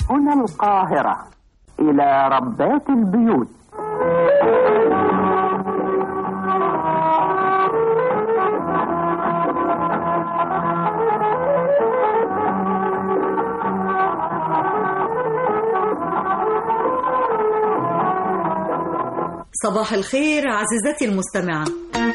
هنا القاهرة إلى ربات البيوت صباح الخير عزيزتي المستمعة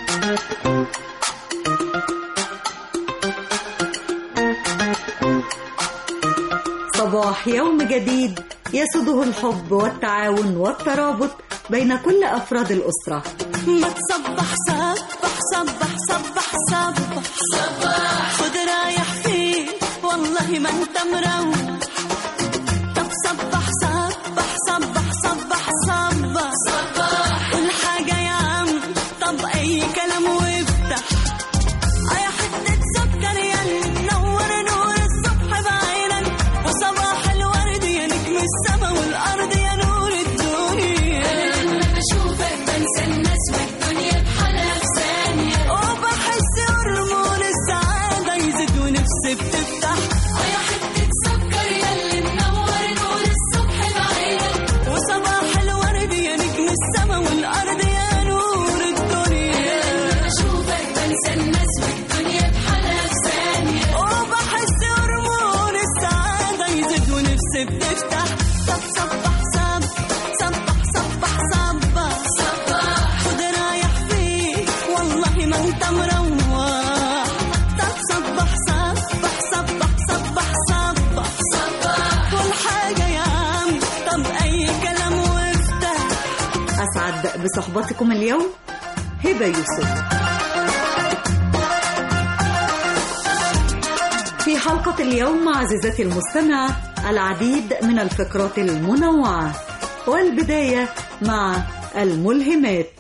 صباح يوم جديد يسده الحب والتعاون والترابط بين كل أفراد الأسرة ما تصبح صبح صبح صبح صبح صبح خد رايح فين والله ما انت مروح طب صبح صبح صبح صبح صبح صبح كل حاجة يا عم طب أي كلام وافتح يا حتة سكر يا منور نور الصبح بعينك وصباح الورد يا نجم السما والأرض يا نور الدنيا بشوفك بنسى الناس والدنيا بحالها في ثانية وبحس هرمون السعادة يزيد ونفسي بتفتح يا حتة سكر ياللي منور نور الصبح بعينك وصباح الورد يا نجم السما والأرض يا نور الدنيا بشوفك بنسى الناس والدنيا بحالها في ثانية وبحس هرمون السعادة يزيد ونفسي بتفتح طب صبح صبح صبح صبح صبح صبح خد رايح فين والله ما انت مروح طب صبح صبح صبح صبح صبح صبح كل حاجة يا عم طب أي كلام وافتح أسعد بصحبتكم اليوم هبة يوسف في حلقة اليوم عزيزتي المستمعة العديد من الفقرات المنوعة والبداية مع الملهمات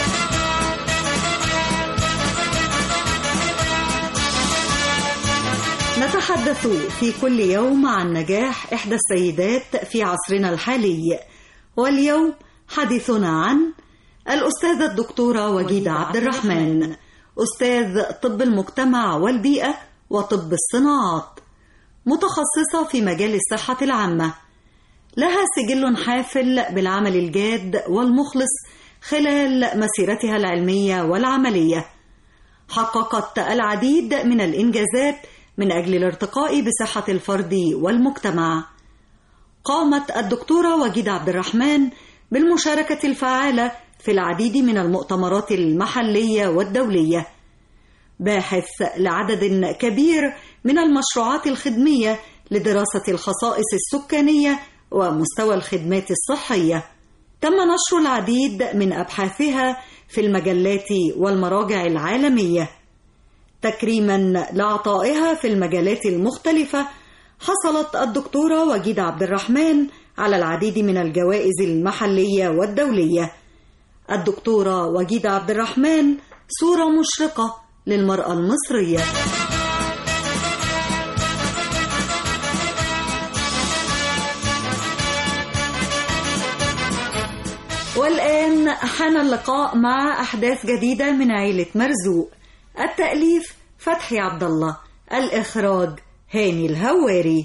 نتحدث في كل يوم عن نجاح إحدى السيدات في عصرنا الحالي واليوم حديثنا عن الأستاذة الدكتورة وجيدة عبد الرحمن أستاذ طب المجتمع والبيئة وطب الصناعات متخصصة في مجال الصحة العامة لها سجل حافل بالعمل الجاد والمخلص خلال مسيرتها العلمية والعملية حققت العديد من الإنجازات من أجل الارتقاء بصحة الفرد والمجتمع قامت الدكتورة وجيدة عبد الرحمن بالمشاركة الفعالة في العديد من المؤتمرات المحلية والدولية باحث لعدد كبير من المشروعات الخدمية لدراسة الخصائص السكانية ومستوى الخدمات الصحية تم نشر العديد من أبحاثها في المجلات والمراجع العالمية تكريما لعطائها في المجالات المختلفة حصلت الدكتورة وجيدة عبد الرحمن على العديد من الجوائز المحلية والدولية الدكتورة وجيدة عبد الرحمن صورة مشرقة للمرأة المصرية والآن حان اللقاء مع أحداث جديدة من عيلة مرزوق التأليف فتحي عبد الله الإخراج هاني الهواري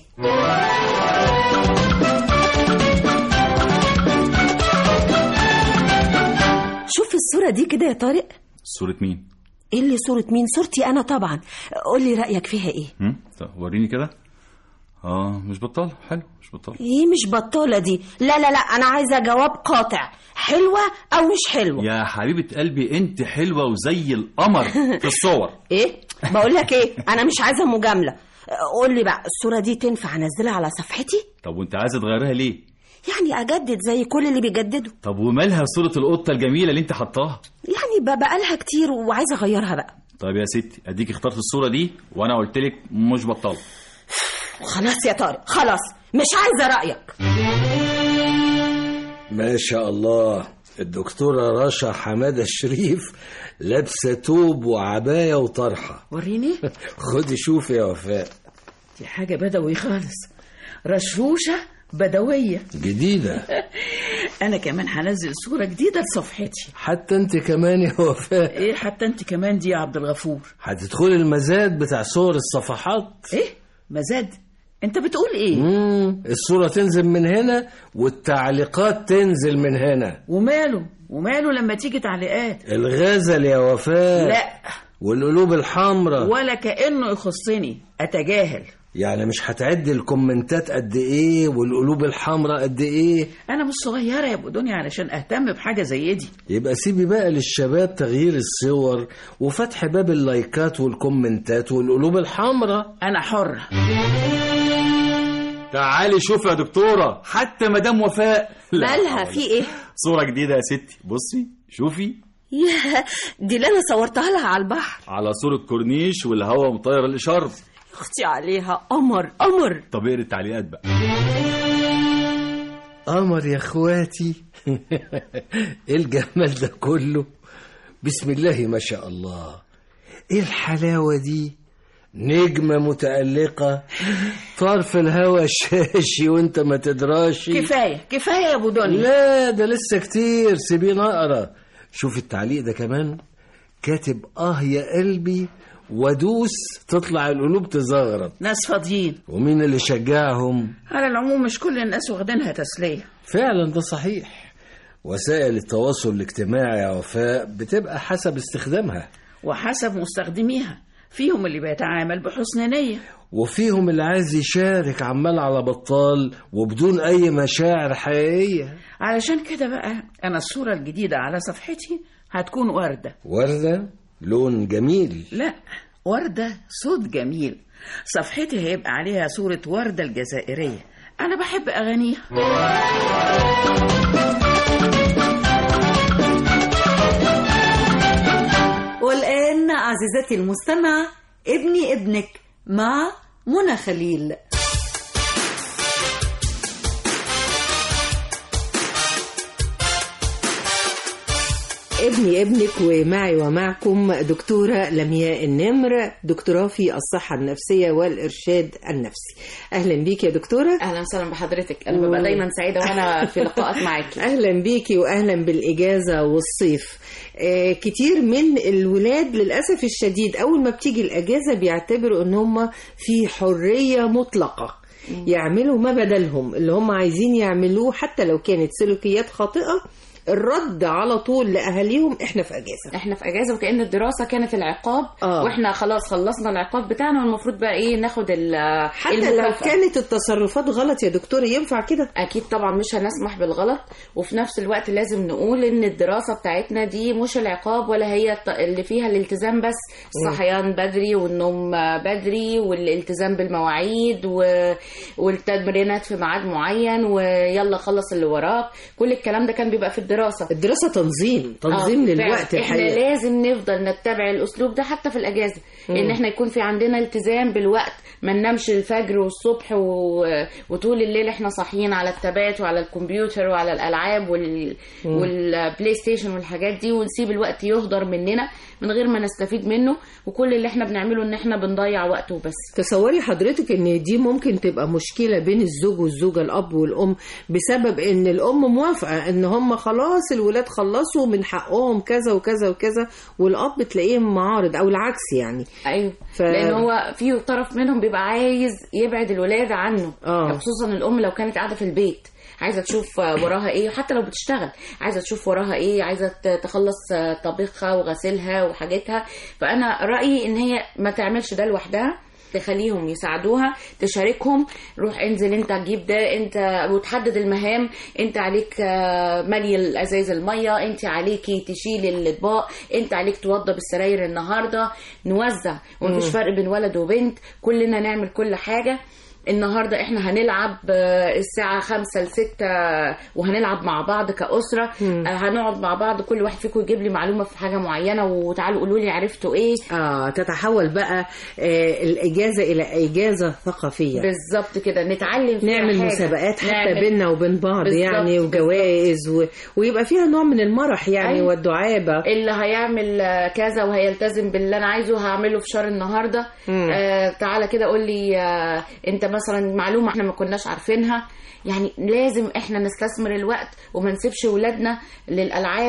شوف الصورة دي كده يا طارق صورة مين؟ ايه اللي صورة مين صورتي انا طبعا قول لي رأيك فيها ايه هم؟ طب وريني كده اه مش بطال حلو مش بطال ايه مش بطالة دي لا لا لا انا عايزة جواب قاطع حلوة او مش حلوة يا حبيبة قلبي انت حلوة وزي القمر في الصور ايه بقول لك ايه انا مش عايزة مجاملة قول لي بقى الصورة دي تنفع انزلها على صفحتي طب وانت عايزة تغيرها ليه؟ يعني اجدد زي كل اللي بيجددوا طب ومالها صورة القطة الجميلة اللي انت حطاها؟ يعني بقى بقالها كتير وعايزة اغيرها بقى طيب يا ستي اديك اخترت الصورة دي وانا قلت لك مش بطال خلاص يا طارق خلاص مش عايزة رأيك ما شاء الله الدكتورة رشا حمادة الشريف لابسة توب وعباية وطرحة وريني خدي شوفي يا وفاء دي حاجة بدوي خالص رشوشة بدوية جديدة أنا كمان هنزل صورة جديدة لصفحتي حتى انت كمان يا وفاء إيه حتى أنت كمان دي يا عبد الغفور هتدخلي المزاد بتاع صور الصفحات إيه مزاد انت بتقول ايه مم. الصورة تنزل من هنا والتعليقات تنزل من هنا وماله وماله لما تيجي تعليقات الغزل يا وفاء لا والقلوب الحمراء ولا كانه يخصني اتجاهل يعني مش هتعد الكومنتات قد ايه والقلوب الحمراء قد ايه انا مش صغيره يا ابو دنيا علشان اهتم بحاجه زي دي يبقى سيبي بقى للشباب تغيير الصور وفتح باب اللايكات والكومنتات والقلوب الحمراء انا حره تعالي شوفي يا دكتورة حتى مدام وفاء لا مالها حول. في ايه صورة جديدة يا ستي بصي شوفي يا دي اللي انا صورتها لها على البحر على صورة كورنيش والهوا مطير الإشارب اختي عليها قمر قمر طب اقري التعليقات بقى قمر يا اخواتي ايه الجمال ده كله بسم الله ما شاء الله ايه الحلاوة دي نجمة متألقة طرف الهوا شاشي وانت ما تدراشي كفايه كفايه يا ابو دنيا لا ده لسه كتير سيبيني اقرا شوف التعليق ده كمان كاتب اه يا قلبي ودوس تطلع القلوب تزغرط ناس فاضيين ومين اللي شجعهم على العموم مش كل الناس واخدينها تسليه فعلا ده صحيح وسائل التواصل الاجتماعي يا وفاء بتبقى حسب استخدامها وحسب مستخدميها فيهم اللي بيتعامل بحسن نيه وفيهم اللي عايز يشارك عمال على بطال وبدون اي مشاعر حقيقية علشان كده بقى انا الصوره الجديده على صفحتي هتكون ورده وردة لون جميل لا ورده صوت جميل صفحتي هيبقى عليها صوره ورده الجزائريه انا بحب اغانيها والآن عزيزتي المستمع ابني ابنك مع منى خليل ابني ابنك ومعي ومعكم دكتورة لمياء النمر دكتوراه في الصحة النفسية والإرشاد النفسي أهلا بيك يا دكتورة اهلا وسهلا بحضرتك انا ببقى دايما سعيده وانا في لقاءات معاكي أهلا بيكي وأهلا بالإجازة والصيف آه كتير من الولاد للأسف الشديد أول ما بتيجي الأجازة بيعتبروا إن هم في حرية مطلقة يعملوا ما بدلهم اللي هم عايزين يعملوه حتى لو كانت سلوكيات خاطئة الرد على طول لأهاليهم إحنا في أجازة احنا في اجازه وكأن الدراسه كانت العقاب آه. واحنا خلاص خلصنا العقاب بتاعنا والمفروض بقى ايه ناخد ال حتى لو المكافأة. كانت التصرفات غلط يا دكتور ينفع كده اكيد طبعا مش هنسمح بالغلط وفي نفس الوقت لازم نقول ان الدراسه بتاعتنا دي مش العقاب ولا هي الت- اللي فيها الالتزام بس الصحيان بدري والنوم بدري والالتزام بالمواعيد و... والتمرينات في ميعاد معين ويلا خلص اللي وراك كل الكلام ده كان بيبقى في الدراسه الدراسة تنظيم تنظيم آه، للوقت فعلا. احنا الحقيقة لازم نفضل نتبع الاسلوب ده حتى في الاجازه ان احنا يكون في عندنا التزام بالوقت ما ننامش الفجر والصبح و... وطول الليل احنا صاحيين على التابات وعلى الكمبيوتر وعلى الالعاب وال... والبلاي ستيشن والحاجات دي ونسيب الوقت يهدر مننا من غير ما نستفيد منه وكل اللي احنا بنعمله ان احنا بنضيع وقت وبس تصوري حضرتك ان دي ممكن تبقى مشكلة بين الزوج والزوجة الاب والام بسبب ان الام موافقة ان هم خلاص الولاد خلصوا من حقهم كذا وكذا وكذا والاب تلاقيه معارض او العكس يعني ايوه ف- لان هو في طرف منهم بيبقى عايز يبعد الولاد عنه آه. خصوصا الام لو كانت قاعده في البيت عايزه تشوف وراها ايه حتى لو بتشتغل عايزه تشوف وراها ايه عايزه ت- تخلص طبيخها وغسيلها وحاجتها فانا رايي ان هي ما تعملش ده لوحدها تخليهم يساعدوها تشاركهم روح انزل انت جيب ده انت وتحدد المهام انت عليك آه، ملي الازايز الميه انت عليكي تشيل الاطباق انت عليك توضب السراير النهارده نوزع ومفيش فرق بين ولد وبنت كلنا نعمل كل حاجه النهارده احنا هنلعب آه، الساعة خمسة لستة وهنلعب مع بعض كأسرة آه، هنقعد مع بعض كل واحد فيكم يجيب لي معلومة في حاجة معينة وتعالوا قولوا لي عرفتوا ايه اه تتحول بقى آه الاجازة الى اجازة ثقافية بالظبط كده نتعلم فيها نعمل حاجة. مسابقات حتى نعمل- بيننا وبين بعض بالظبط، يعني وجوائز و... ويبقى فيها نوع من المرح يعني أيوة. والدعابة اللي هيعمل آه، كذا وهيلتزم باللي انا عايزه هعمله في شهر النهارده آه تعالى كده قول لي آه انت مثلا معلومه احنا ما كناش عارفينها يعني لازم احنا نستثمر الوقت وما نسيبش ولادنا للالعاب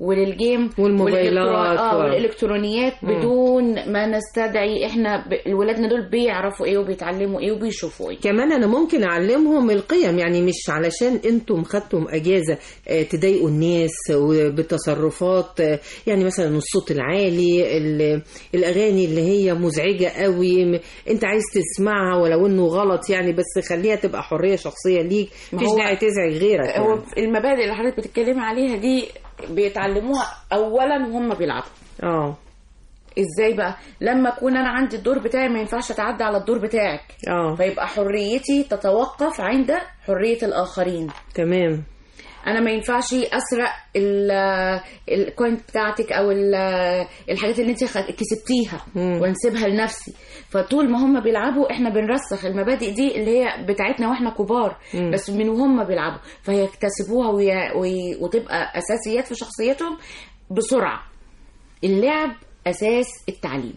وللجيم والموبايلات والإلكترو- اه و- والالكترونيات مم. بدون ما نستدعي احنا ب... ولادنا دول بيعرفوا ايه وبيتعلموا ايه وبيشوفوا ايه كمان انا ممكن اعلمهم القيم يعني مش علشان انتم خدتم اجازه آه، تضايقوا الناس وبالتصرفات آه، يعني مثلا الصوت العالي ال- الاغاني اللي هي مزعجه قوي م- انت عايز تسمعها ولو انه غلط يعني بس خليها تبقى حريه شخصيه ليك ما مفيش هو- داعي تزعج غيرك هو يعني. المبادئ اللي حضرتك بتتكلمي عليها دي بيتعلموها اولا وهم بيلعبوا اه ازاي بقى لما اكون انا عندي الدور بتاعي ما ينفعش اتعدى على الدور بتاعك اه فيبقى حريتي تتوقف عند حرية الآخرين تمام أنا ما ينفعش أسرق ال- الكوين بتاعتك أو ال- الحاجات اللي أنت خد- كسبتيها مم. وانسيبها لنفسي فطول ما هم بيلعبوا احنا بنرسخ المبادئ دي اللي هي بتاعتنا واحنا كبار مم. بس من وهم بيلعبوا فيكتسبوها وي... وي... وتبقى اساسيات في شخصيتهم بسرعه اللعب اساس التعليم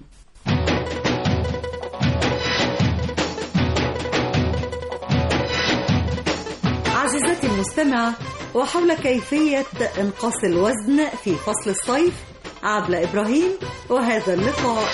عزيزتي المستمعة وحول كيفية انقاص الوزن في فصل الصيف عبلة إبراهيم وهذا اللقاء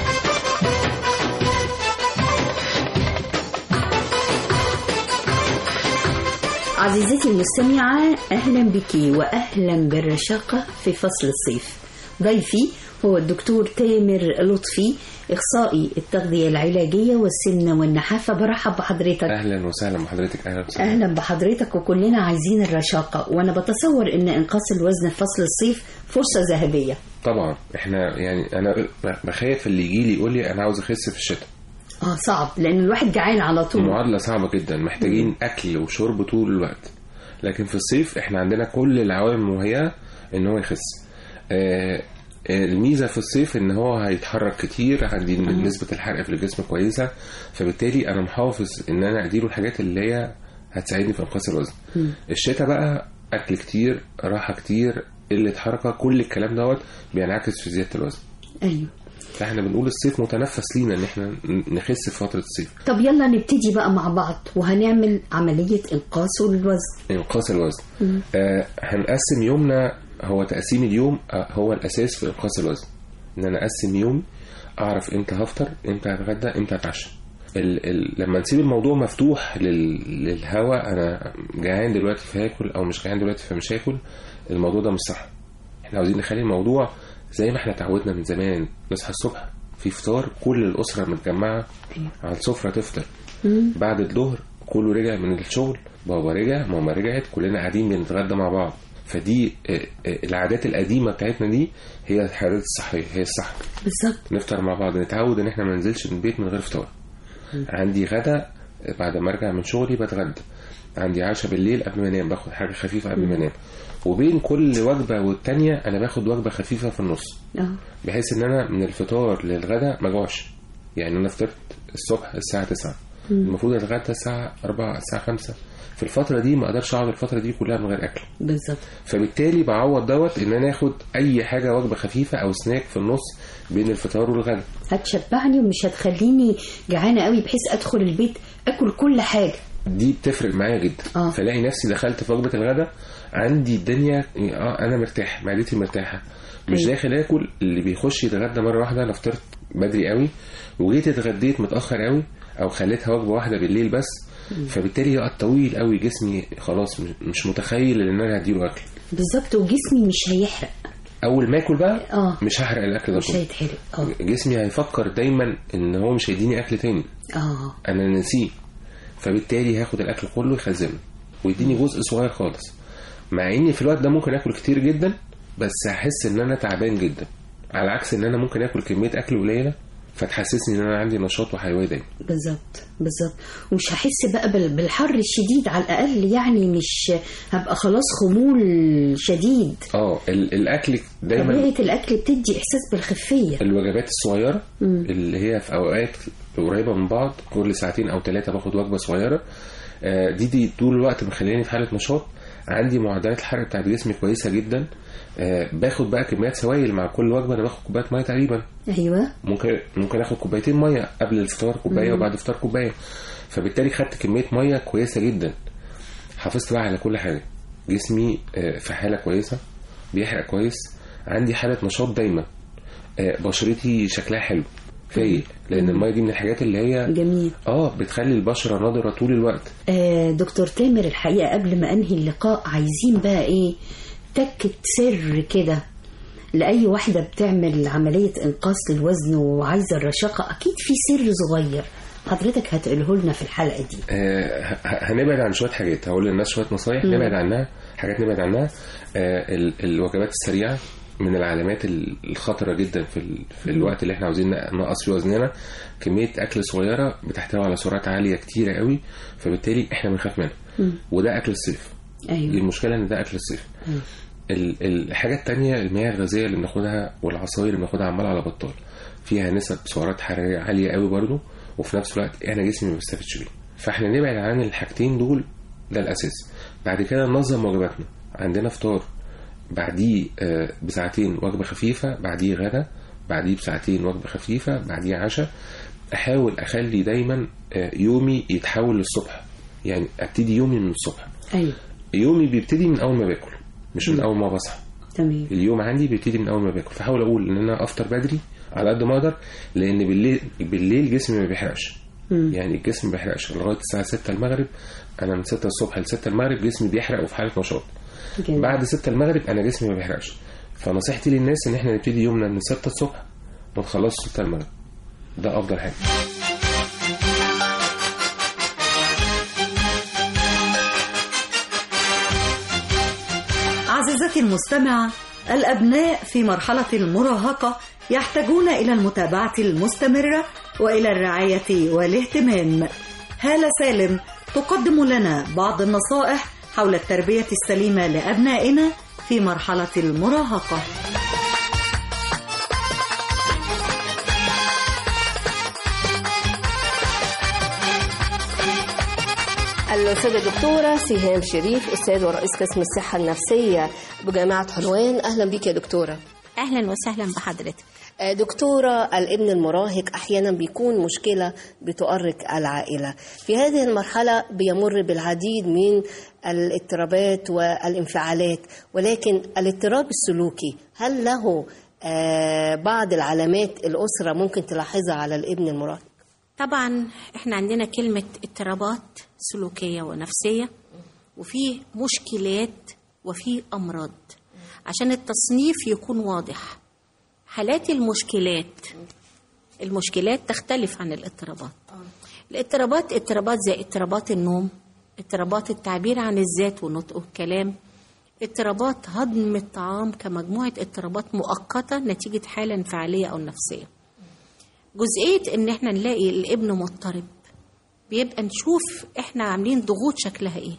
عزيزتي المستمعة أهلا بك وأهلا بالرشاقة في فصل الصيف ضيفي هو الدكتور تامر لطفي إخصائي التغذية العلاجية والسمنة والنحافة برحب بحضرتك اهلا وسهلا بحضرتك اهلا وسهلا أهلا بحضرتك وكلنا عايزين الرشاقة وأنا بتصور إن إنقاص الوزن في فصل الصيف فرصة ذهبية طبعا احنا يعني انا بخاف اللي يجي لي يقول لي انا عاوز اخس في الشتاء آه صعب لأن الواحد جعان على طول معادله صعبه جدا محتاجين اكل وشرب طول الوقت لكن في الصيف احنا عندنا كل العوامل المهيئه ان هو يخس آه آه، الميزه في الصيف ان هو هيتحرك كتير عندي نسبه الحرق في الجسم كويسه فبالتالي انا محافظ ان انا اديله الحاجات اللي هي هتساعدني في انقاص الوزن مم. الشتاء بقى اكل كتير راحه كتير قله حركه كل الكلام دوت بينعكس في زياده الوزن أيوه فاحنا بنقول الصيف متنفس لينا ان احنا نخس في فتره الصيف طب يلا نبتدي بقى مع بعض وهنعمل عملية إنقاص الوزن انقاص الوزن مم. آه هنقسم يومنا هو تقسيم اليوم آه هو الاساس في انقاص الوزن ان انا اقسم يوم اعرف امتى هفطر امتى هتغدى امتى اتعشى ال ال لما نسيب الموضوع مفتوح لل للهوا انا جعان دلوقتي فهاكل او مش جعان دلوقتي فمش هاكل الموضوع ده مش صح احنا عاوزين نخلي الموضوع زي ما احنا اتعودنا من زمان نصحى الصبح في فطار كل الاسره متجمعه على السفره تفطر بعد الظهر كله رجع من الشغل بابا رجع ماما رجعت كلنا قاعدين بنتغدى مع بعض فدي آه، آه، العادات القديمه بتاعتنا دي هي العادات الصحيه هي الصح بالظبط نفطر مع بعض نتعود ان احنا ما ننزلش من البيت من غير فطار عندي غدا بعد ما ارجع من شغلي بتغدى عندي عشاء بالليل قبل ما انام باخد حاجه خفيفه قبل ما انام وبين كل وجبه والتانيه انا باخد وجبه خفيفه في النص آه. بحيث ان انا من الفطار للغدا ما جوعش يعني انا فطرت الصبح الساعه 9 مم. المفروض اتغدى الساعه 4 الساعه 5 في الفتره دي ما اقدرش اقعد الفتره دي كلها من غير اكل بالظبط فبالتالي بعوض دوت ان انا اخد اي حاجه وجبه خفيفه او سناك في النص بين الفطار والغدا هتشبعني ومش هتخليني جعانة قوي بحيث أدخل البيت أكل كل حاجة دي بتفرق معايا جدا آه. فلاقي نفسي دخلت في وجبه الغداء عندي الدنيا اه انا مرتاح معدتي مرتاحه مش أيوة. داخل اكل اللي بيخش يتغدى مره واحده انا فطرت بدري قوي وجيت اتغديت متاخر قوي او خليتها وجبه واحده بالليل بس فبالتالي وقت طويل قوي جسمي خلاص مش- مش متخيل ان انا هديله اكل بالظبط وجسمي مش هيحرق اول ما اكل بقى اه مش هحرق الاكل ده مش كله هيتحرق اه جسمي هيفكر دايما ان هو مش هيديني اكل تاني اه انا نسيه فبالتالي هاخد الاكل كله يخزنه ويديني جزء صغير خالص مع اني في الوقت ده ممكن اكل كتير جدا بس هحس ان انا تعبان جدا على عكس ان انا ممكن اكل كميه اكل قليله فتحسسني ان انا عندي نشاط وحيويه دايما بالظبط بالظبط ومش هحس بقى بال- بالحر الشديد على الأقل يعني مش هبقى خلاص خمول شديد اه ال- الاكل دايما طبيعة الأكل بتدي إحساس بالخفية الوجبات الصغيره مم. اللي هي في اوقات قريبه من بعض كل ساعتين او ثلاثه باخد وجبه صغيره آه، دي دي طول الوقت مخليني في حاله نشاط عندي معدلات الحرق بتاعت جسمي كويسه جدا آه، باخد بقى كميات سوائل مع كل وجبه انا باخد كوبايه ميه تقريبا أيوة ممكن ممكن اخد كوبايتين ميه قبل الفطار كوبايه مم. وبعد الفطار كوبايه فبالتالي خدت كميه ميه كويسه جدا حافظت بقى على كل حاجه جسمي آه، في حاله كويسه بيحرق كويس عندي حاله نشاط دايما آه، بشرتي شكلها حلو فايق لان الميه دي من الحاجات اللي هي جميل اه بتخلي البشره نضره طول الوقت آه دكتور تامر الحقيقة قبل ما أنهي اللقاء عايزين بقى إيه تكة سر كده لأي واحدة بتعمل عملية إنقاص للوزن وعايزة الرشاقة أكيد في سر صغير حضرتك هتقوله لنا في الحلقة دي آه، ه- هنبعد عن شويه حاجات هقول للناس شويه نصايح مم. نبعد عنها حاجات نبعد عنها آه، ال- الوجبات السريعه من العلامات ال- الخطره جدا في ال... في مم. الوقت اللي احنا عاوزين نقص فيه وزننا كميه اكل صغيره بتحتوي على سعرات عاليه كتيره قوي فبالتالي احنا بنخاف منها مم. وده اكل الصيف أيوة. المشكله ان ده اكل الصيف مم. ال- الحاجة التانية المياه الغازية اللي بناخدها والعصاير اللي بناخدها عمال على بطال فيها نسب سعرات حرارية عالية قوي برضو وفي نفس الوقت احنا جسمي ما بيستفدش بيه فاحنا نبعد عن الحاجتين دول ده الأساس بعد كده ننظم وجباتنا عندنا فطار بعديه آه، بساعتين وجبة خفيفة بعديه غدا بعديه بساعتين وجبة خفيفة بعديه عشاء أحاول أخلي دايما آه، يومي يتحول للصبح يعني أبتدي يومي من الصبح أيوة يومي بيبتدي من اول ما باكل مش من اول ما بصحى تمام اليوم عندي بيبتدي من اول ما باكل فحاول اقول ان انا افطر بدري على قد ما اقدر لان بالليل بالليل جسمي ما بيحرقش مم. يعني الجسم ما بيحرقش لغايه الساعه 6 المغرب انا من 6 الصبح ل 6 المغرب جسمي بيحرق وفي حاله نشاط جميل. بعد 6 المغرب انا جسمي ما بيحرقش فنصيحتي للناس ان احنا نبتدي يومنا من 6 الصبح ونخلص 6 المغرب ده افضل حاجه عزيزتي المستمعة الأبناء في مرحلة المراهقة يحتاجون إلى المتابعة المستمرة وإلى الرعاية والاهتمام هالة سالم تقدم لنا بعض النصائح حول التربية السليمة لأبنائنا في مرحلة المراهقة الأستاذة الدكتورة سهام شريف أستاذ ورئيس قسم الصحة النفسية بجامعة حلوان أهلا بك يا دكتورة اهلا وسهلا بحضرتك آه، دكتورة الابن المراهق أحيانا بيكون مشكلة بتؤرق العائلة في هذه المرحلة بيمر بالعديد من الاضطرابات والانفعالات ولكن الاضطراب السلوكي هل له آه، بعض العلامات الأسرة ممكن تلاحظها على الابن المراهق طبعا احنا عندنا كلمة اضطرابات سلوكية ونفسية وفي مشكلات وفي أمراض عشان التصنيف يكون واضح حالات المشكلات المشكلات تختلف عن الاضطرابات الاضطرابات اضطرابات زي اضطرابات النوم اضطرابات التعبير عن الذات والنطق والكلام اضطرابات هضم الطعام كمجموعة اضطرابات مؤقتة نتيجة حالة انفعالية أو نفسية جزئية إن إحنا نلاقي الابن مضطرب بيبقى نشوف إحنا عاملين ضغوط شكلها إيه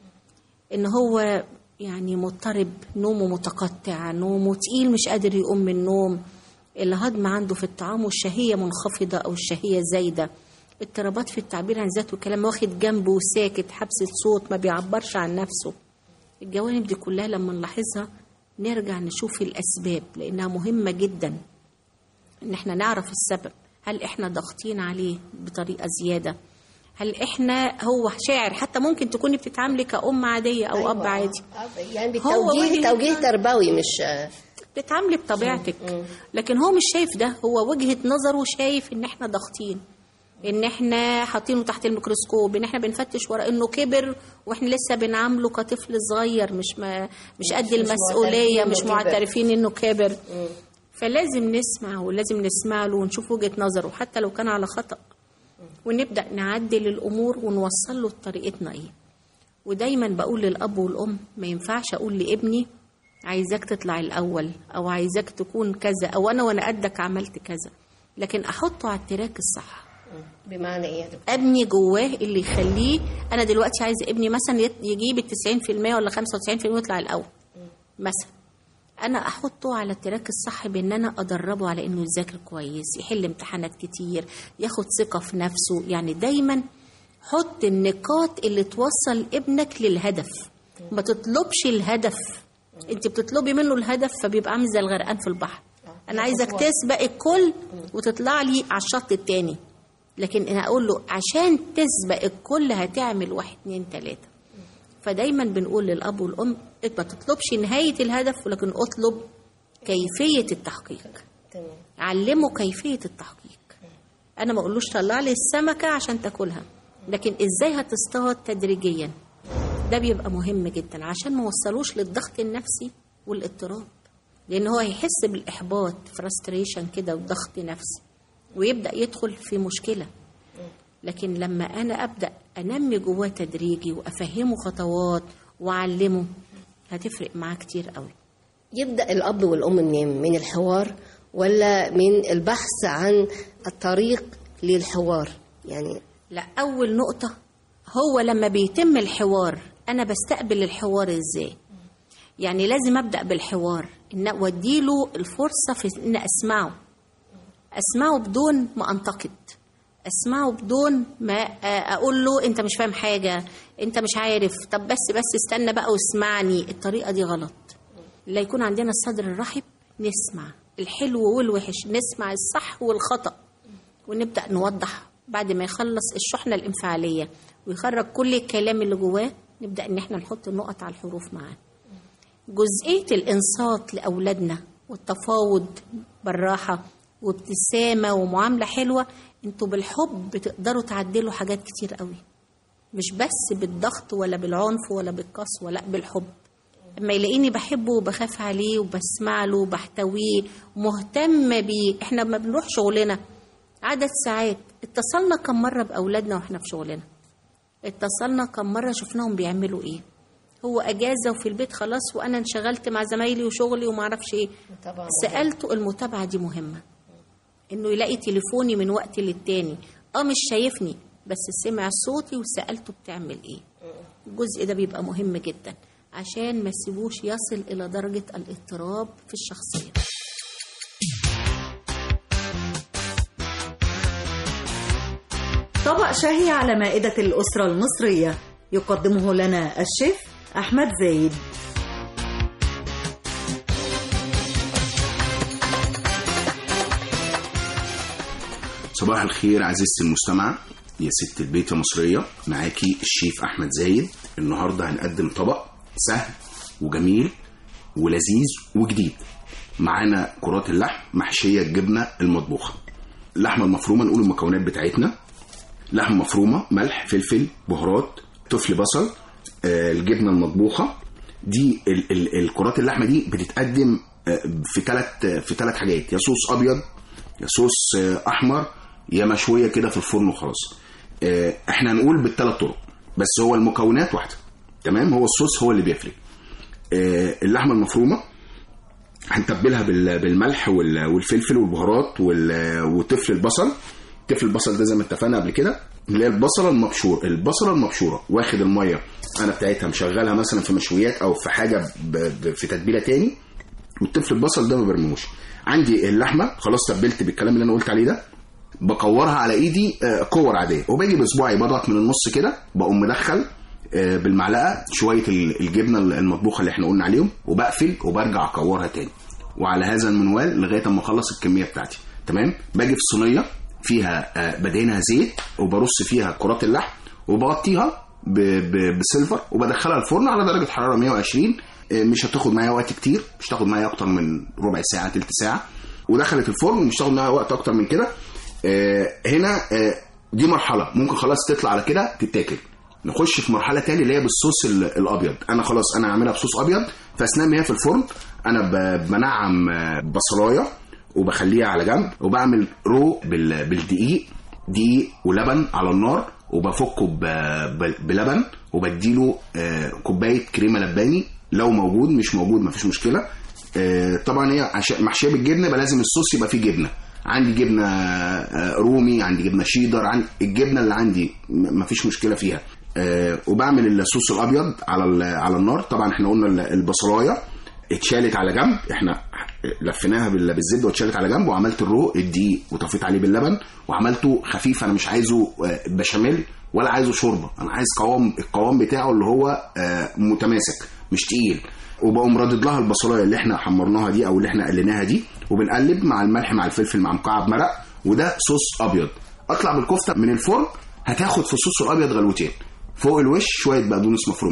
إن هو يعني مضطرب نومه متقطع نومه تقيل مش قادر يقوم من النوم الهضم عنده في الطعام والشهية منخفضة أو الشهية زايدة اضطرابات في التعبير عن ذاته والكلام واخد جنبه وساكت حبسة صوت ما بيعبرش عن نفسه الجوانب دي كلها لما نلاحظها نرجع نشوف الأسباب لأنها مهمة جدا إن احنا نعرف السبب هل احنا ضاغطين عليه بطريقة زيادة هل احنا هو شاعر حتى ممكن تكوني بتتعاملي كأم عادية أو أب عادي يعني هو بالتوجيه وجهة- توجيه تربوي مش بتتعاملي بطبيعتك لكن هو مش شايف ده هو وجهة نظره شايف ان احنا ضاغطين ان احنا حاطينه تحت الميكروسكوب ان احنا بنفتش ورا انه كبر واحنا لسه بنعامله كطفل صغير مش ما مش قد مش المسؤوليه معترفين مش إنه كبر. معترفين انه كبر فلازم نسمع ولازم نسمع له ونشوف وجهة نظره حتى لو كان على خطأ ونبدأ نعدل الأمور ونوصل له طريقتنا إيه ودايما بقول للأب والأم ما ينفعش أقول لابني عايزاك تطلع الأول أو عايزاك تكون كذا أو أنا وأنا قدك عملت كذا لكن أحطه على التراك الصح بمعنى ايه يا دكتور؟ ابني جواه اللي يخليه انا دلوقتي عايزه ابني مثلا يت- يجيب ال 90% ولا 95% ويطلع الاول مثلا انا احطه على التراك الصح بان انا ادربه على انه يذاكر كويس يحل امتحانات كتير ياخد ثقه في نفسه يعني دايما حط النقاط اللي توصل ابنك للهدف ما تطلبش الهدف انت بتطلبي منه الهدف فبيبقى عامل زي الغرقان في البحر انا عايزك تسبق الكل وتطلع لي على الشط التاني لكن انا اقول له عشان تسبق الكل هتعمل واحد اتنين تلاته فدايما بنقول للاب والام ما تطلبش نهايه الهدف ولكن اطلب كيفيه التحقيق علمه كيفيه التحقيق انا ما اقولوش طلع لي السمكه عشان تاكلها لكن ازاي هتصطاد تدريجيا ده بيبقى مهم جدا عشان ما وصلوش للضغط النفسي والاضطراب لان هو هيحس بالاحباط فرستريشن كده وضغط نفسي ويبدا يدخل في مشكله لكن لما انا ابدا انمي جواه تدريجي وافهمه خطوات واعلمه هتفرق معاه كتير قوي يبدأ الأب والأم منين؟ من الحوار ولا من البحث عن الطريق للحوار يعني لا اول نقطه هو لما بيتم الحوار انا بستقبل الحوار ازاي يعني لازم ابدا بالحوار ان اوديله الفرصه في ان اسمعه اسمعه بدون ما انتقد اسمعه بدون ما آه، اقول له انت مش فاهم حاجه انت مش عارف طب بس بس استنى بقى واسمعني الطريقه دي غلط لا يكون عندنا الصدر الرحب نسمع الحلو والوحش نسمع الصح والخطأ ونبدأ نوضح بعد ما يخلص الشحنة الانفعالية ويخرج كل الكلام اللي جواه نبدأ إن احنا نحط النقط على الحروف معاه جزئية الإنصات لأولادنا والتفاوض بالراحة وابتسامة ومعاملة حلوة انتوا بالحب بتقدروا تعدلوا حاجات كتير قوي مش بس بالضغط ولا بالعنف ولا بالقسوة لا بالحب اما يلاقيني بحبه وبخاف عليه وبسمع له وبحتويه ومهتمة بيه احنا لما بنروح شغلنا عدد ساعات اتصلنا كم مرة بأولادنا واحنا في شغلنا اتصلنا كم مرة شفناهم بيعملوا ايه هو اجازة وفي البيت خلاص وانا انشغلت مع زمايلي وشغلي وما اعرفش ايه سألته المتابعة دي مهمة انه يلاقي تليفوني من وقت للتاني اه مش شايفني بس سمع صوتي وسألته بتعمل ايه الجزء ده بيبقى مهم جدا عشان ما يسيبوش يصل الى درجة الاضطراب في الشخصية طبق شهي على مائدة الأسرة المصرية يقدمه لنا الشيف أحمد زايد صباح الخير عزيزتي المستمعة يا ست البيت يا مصرية معاكي الشيف أحمد زايد النهاردة هنقدم طبق سهل وجميل ولذيذ وجديد معانا كرات اللحم محشية الجبنة المطبوخة اللحمة المفرومة نقول المكونات بتاعتنا لحمة مفرومة ملح فلفل بهارات تفل بصل آه، الجبنة المطبوخة دي ال ال الكرات اللحمة دي بتتقدم آه، في ثلاث في ثلاث حاجات يا صوص أبيض يا صوص آه، أحمر يا مشوية كده في الفرن وخلاص آه، احنا هنقول بالثلاث طرق بس هو المكونات واحدة تمام هو الصوص هو اللي بيفرق آه، اللحمة المفرومة هنتبلها بال- بالملح وال- والفلفل والبهارات وال- وتفل البصل تفل البصل ده زي ما اتفقنا قبل كده اللي هي البصله المبشور البصله المبشوره واخد الميه انا بتاعتها مشغلها مثلا في مشويات او في حاجه ب... ب... في تتبيله تاني والتفل البصل ده ما برموش عندي اللحمه خلاص تبلت بالكلام اللي انا قلت عليه ده بكورها على ايدي آه، كور عاديه وباجي بصباعي بضغط من النص كده بقوم مدخل آه، بالمعلقه شويه ال- الجبنه المطبوخه اللي احنا قلنا عليهم وبقفل وبرجع اكورها تاني وعلى هذا المنوال لغايه اما اخلص الكميه بتاعتي تمام باجي في صينيه فيها آه، بدهنها زيت وبرص فيها كرات اللحم وبغطيها ب- ب- بسيلفر وبدخلها الفرن على درجه حراره 120 آه، مش هتاخد معايا وقت كتير مش هتاخد معايا اكتر من ربع ساعه تلت ساعه ودخلت الفرن ومش هتاخد معايا وقت اكتر من كده آه، هنا آه، دي مرحله ممكن خلاص تطلع على كده تتاكل نخش في مرحله تانية اللي هي بالصوص ال- الابيض انا خلاص انا هعملها بصوص ابيض فاثناء ما هي في الفرن انا ب- بنعم آه، بصلايه وبخليها على جنب وبعمل رو بال- بالدقيق دقيق ولبن على النار وبفكه ب- ب- بلبن وبديله آه، كوبايه كريمه لباني لو موجود مش موجود مفيش مشكله آه، طبعا هي عشان محشيه بالجبنه يبقى لازم الصوص يبقى فيه جبنه عندي جبنه آه، رومي عندي جبنه شيدر عندي الجبنه اللي عندي م- مفيش مشكله فيها آه، وبعمل الصوص الابيض على ال- على النار طبعا احنا قلنا ال- البصلايه اتشالت على جنب احنا لفيناها بال- بالزبده واتشالت على جنب وعملت الرو الدقيق وطفيت عليه باللبن وعملته خفيف انا مش عايزه آه، بشاميل ولا عايزه شوربه انا عايز قوام القوام بتاعه اللي هو آه، متماسك مش تقيل وبقوم رادد لها البصلايه اللي احنا حمرناها دي او اللي احنا قليناها دي وبنقلب مع الملح مع الفلفل مع مكعب مرق وده صوص ابيض اطلع بالكفته من الفرن هتاخد في الصوص الابيض غلوتين فوق الوش شويه بقدونس مفرومين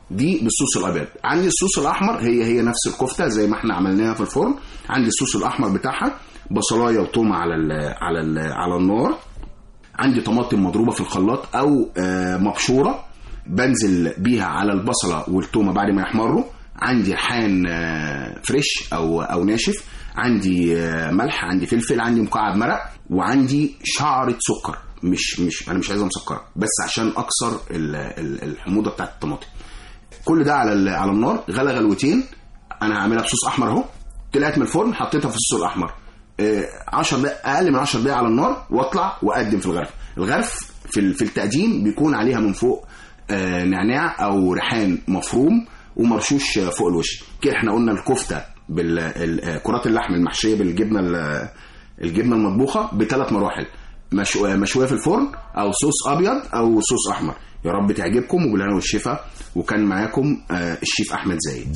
دي بالصوص الابيض عندي الصوص الاحمر هي هي نفس الكفته زي ما احنا عملناها في الفرن عندي الصوص الاحمر بتاعها بصلايه وتومه على ال على ال على النار عندي طماطم مضروبه في الخلاط او آه، مبشوره بنزل بيها على البصله والتومه بعد ما يحمروا عندي ريحان آه، فريش او او ناشف عندي آه، ملح عندي فلفل عندي مكعب مرق وعندي شعره سكر مش مش انا مش عايزها مسكره بس عشان اكسر ال- ال- الحموضه بتاعت الطماطم كل ده على ال- على النار غلى غلوتين انا هعملها بصوص احمر اهو طلعت من الفرن حطيتها في الصوص الاحمر 10 دقائق اقل من 10 دقائق على النار واطلع واقدم في الغرف الغرف في ال- في التقديم بيكون عليها من فوق آه، نعناع او ريحان مفروم ومرشوش آه، فوق الوش كده احنا قلنا الكفته بالكرات اللحم المحشيه بالجبنه ال- الجبنه المطبوخه بثلاث مراحل مشو- مشويه في الفرن او صوص ابيض او صوص احمر يا رب تعجبكم وبالهنا والشفا وكان معاكم آه، الشيف احمد زايد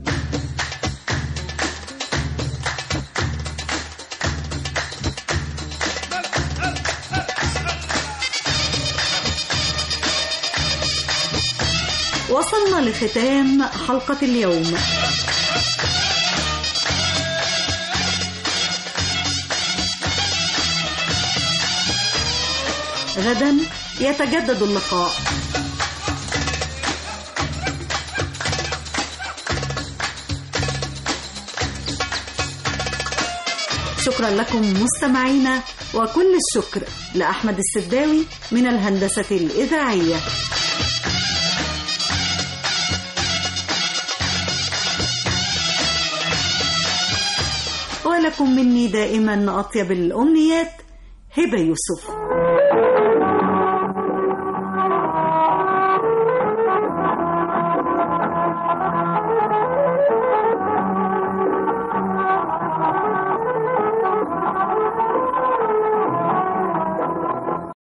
وصلنا لختام حلقة اليوم غدا يتجدد اللقاء شكرا لكم مستمعينا وكل الشكر لأحمد السداوي من الهندسة الإذاعية ولكم مني دائما أطيب الأمنيات هبة يوسف